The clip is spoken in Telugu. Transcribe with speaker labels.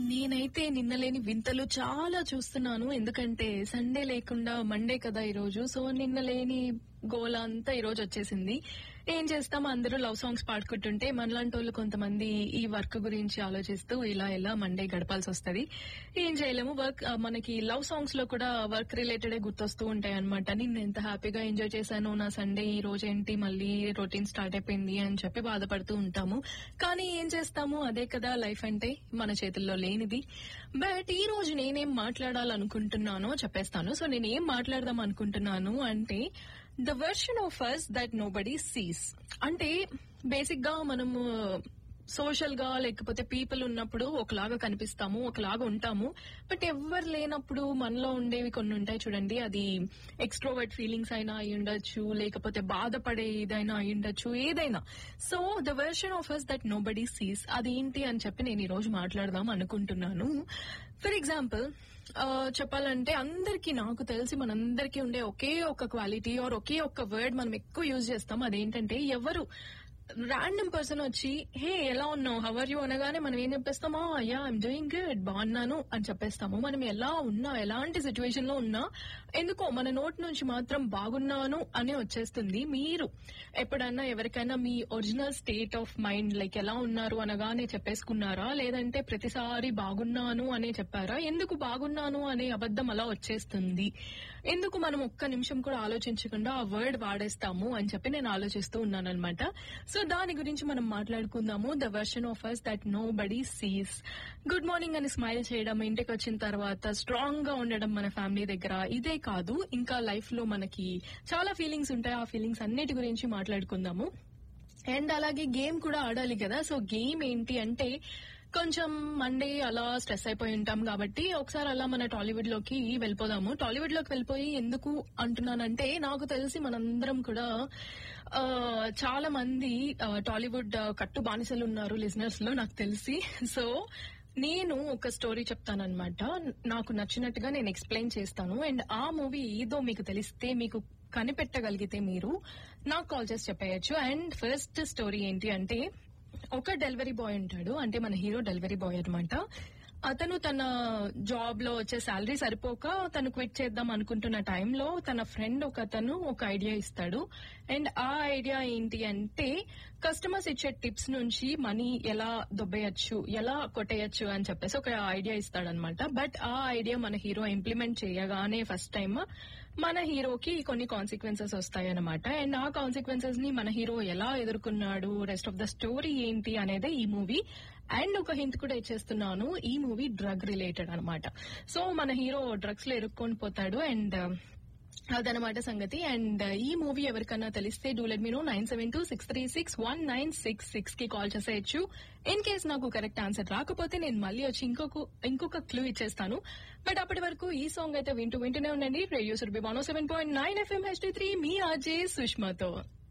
Speaker 1: నేనైతే నిన్నలేని వింతలు చాలా చూస్తున్నాను ఎందుకంటే సండే లేకుండా మండే కదా ఈ రోజు సో నిన్న లేని గోల అంతా ఈ రోజు వచ్చేసింది ఏం చేస్తాం అందరూ లవ్ సాంగ్స్ పాడుకుంటుంటే మనలాంటి వాళ్ళు కొంతమంది ఈ వర్క్ గురించి ఆలోచిస్తూ ఇలా ఇలా మండే గడపాల్సి వస్తది ఏం చేయలేము వర్క్ మనకి లవ్ సాంగ్స్ లో కూడా వర్క్ రిలేటెడ్ గుర్తొస్తూ ఉంటాయి అనమాట నేను ఎంత హ్యాపీగా ఎంజాయ్ చేశాను నా సండే ఈ రోజు ఏంటి మళ్ళీ రొటీన్ స్టార్ట్ అయిపోయింది అని చెప్పి బాధపడుతూ ఉంటాము కానీ ఏం చేస్తాము అదే కదా లైఫ్ అంటే మన చేతుల్లో లేనిది బట్ ఈ రోజు నేనేం మాట్లాడాలనుకుంటున్నానో చెప్పేస్తాను సో నేను ఏం మాట్లాడదాం అనుకుంటున్నాను అంటే the version of us that nobody sees అంటే బేసిక్ గా మనము సోషల్ గా లేకపోతే పీపుల్ ఉన్నప్పుడు ఒకలాగా కనిపిస్తాము ఒకలాగా ఉంటాము బట్ ఎవరు లేనప్పుడు మనలో ఉండేవి కొన్ని ఉంటాయి చూడండి అది ఎక్స్ట్రోవర్ట్ ఫీలింగ్స్ అయినా అయి ఉండొచ్చు లేకపోతే బాధపడే ఏదైనా అయి ఉండొచ్చు ఏదైనా so the version of us that nobody sees అది ఏంటి అని చెప్పి నేను ఈ రోజు మాట్లాడదాం అనుకుంటున్నాను ఫర్ ఎగ్జాంపుల్ చెప్పాలంటే అందరికి నాకు తెలిసి మనందరికీ ఉండే ఒకే ఒక క్వాలిటీ ఆర్ ఒకే ఒక వర్డ్ మనం ఎక్కువ యూజ్ చేస్తాం అదేంటంటే ఎవరు ర్యాండమ్ పర్సన్ వచ్చి హే ఎలా ఉన్నావు హవర్ యూ అనగానే మనం ఏం చెప్పేస్తామా అయ్యా ఐమ్ డూయింగ్ గుడ్ బాగున్నాను అని చెప్పేస్తాము మనం ఎలా ఉన్నా ఎలాంటి సిచ్యువేషన్ లో ఉన్నా ఎందుకో మన నోట్ నుంచి మాత్రం బాగున్నాను అని వచ్చేస్తుంది మీరు ఎప్పుడన్నా ఎవరికైనా మీ original state of mind like ఎలా ఉన్నారు అనగానే చెప్పేసుకున్నారా లేదంటే ప్రతిసారి బాగున్నాను అనే చెప్పారా ఎందుకు బాగున్నాను అనే అబద్ధం అలా వచ్చేస్తుంది ఎందుకు మనం ఒక్క నిమిషం కూడా ఆలోచించకుండా ఆ వర్డ్ వాడేస్తాము అని చెప్పి నేను ఆలోచిస్తూ ఉన్నాను అనమాట సో దాని గురించి మనం మాట్లాడుకుందాము the version of us that nobody sees good morning అని స్మైల్ చేయడం ఇంటికి వచ్చిన తర్వాత స్ట్రాంగ్ గా ఉండడం మన ఫ్యామిలీ దగ్గర ఇదే కాదు ఇంకా లైఫ్ లో మనకి చాలా ఫీలింగ్స్ ఉంటాయి ఆ ఫీలింగ్స్ అన్నిటి గురించి మాట్లాడుకుందాము అండ్ అలాగే గేమ్ కూడా ఆడాలి కదా సో గేమ్ ఏంటి అంటే కొంచెం మండే అలా స్ట్రెస్ అయిపోయి ఉంటాం కాబట్టి ఒకసారి అలా మన టాలీవుడ్ లోకి వెళ్ళిపోదాము టాలీవుడ్ లోకి వెళ్ళిపోయి ఎందుకు అంటున్నానంటే నాకు తెలిసి మనందరం కూడా ఆ, చాలా మంది ఆ, టాలీవుడ్ ఆ, కట్టు బానిసలు ఉన్నారు లిజనర్స్ లో నాకు తెలిసి సో నేను ఒక స్టోరీ చెప్తానన్నమాట నాకు నచ్చినట్టుగా నేను ఎక్స్ప్లెయిన్ చేస్తాను అండ్ ఆ మూవీ ఏదో మీకు తెలిస్తే మీకు కనిపెట్టగలిగితే మీరు నాకు కాల్ చేసి చెప్పేయచ్చు అండ్ ఫస్ట్ స్టోరీ ఏంటి అంటే ఒక డెలివరీ బాయ్ ఉంటాడు అంటే మన హీరో డెలివరీ బాయ్ అన్నమాట అతను తన జాబ్ లో వచ్చే శాలరీ సరిపోక తను క్విట్ చేద్దాం అనుకుంటున్న టైంలో తన ఫ్రెండ్ ఒక అతను ఒక ఐడియా ఇస్తాడు అండ్ ఆ ఐడియా ఏంటి అంటే కస్టమర్స్ ఇచ్చే టిప్స్ నుంచి మనీ ఎలా దొబ్బేయచ్చు ఎలా కొట్టేయచ్చు అని చెప్పేసి ఒక ఐడియా ఇస్తాడనమాట బట్ ఆ ఐడియా మన హీరో ఇంప్లిమెంట్ చేయగానే ఫస్ట్ టైం మన హీరోకి కొన్ని కాన్సిక్వెన్సెస్ వస్తాయన్నమాట అండ్ ఆ కాన్సిక్వెన్సెస్ ని మన హీరో ఎలా ఎదుర్కొన్నాడు రెస్ట్ ఆఫ్ ద స్టోరీ ఏంటి అనేది ఈ మూవీ అండ్ ఒక హింట్ కూడా ఇచ్చేస్తున్నాను ఈ మూవీ డ్రగ్ రిలేటెడ్ అన్నమాట సో మన హీరో డ్రగ్స్ లో ఇరుక్కొని పోతాడు అండ్ అదనమాట సంగతి అండ్ ఈ మూవీ ఎవరికన్నా తెలిస్తే do let me know nine seven two six three six one nine six six కి కాల్ చేసేయచ్చు ఇన్ కేస్ నాకు కరెక్ట్ ఆన్సర్ రాకపోతే నేను మళ్ళీ వచ్చి ఇంకొక ఇంకొక క్లూ ఇచ్చేస్తాను బట్ అప్పటి వరకు ఈ సాంగ్ అయితే వింటూ వింటూనే ఉండండి radio Surbhi one seven point nine FM HD three మీ ఆర్జే సుష్మాతో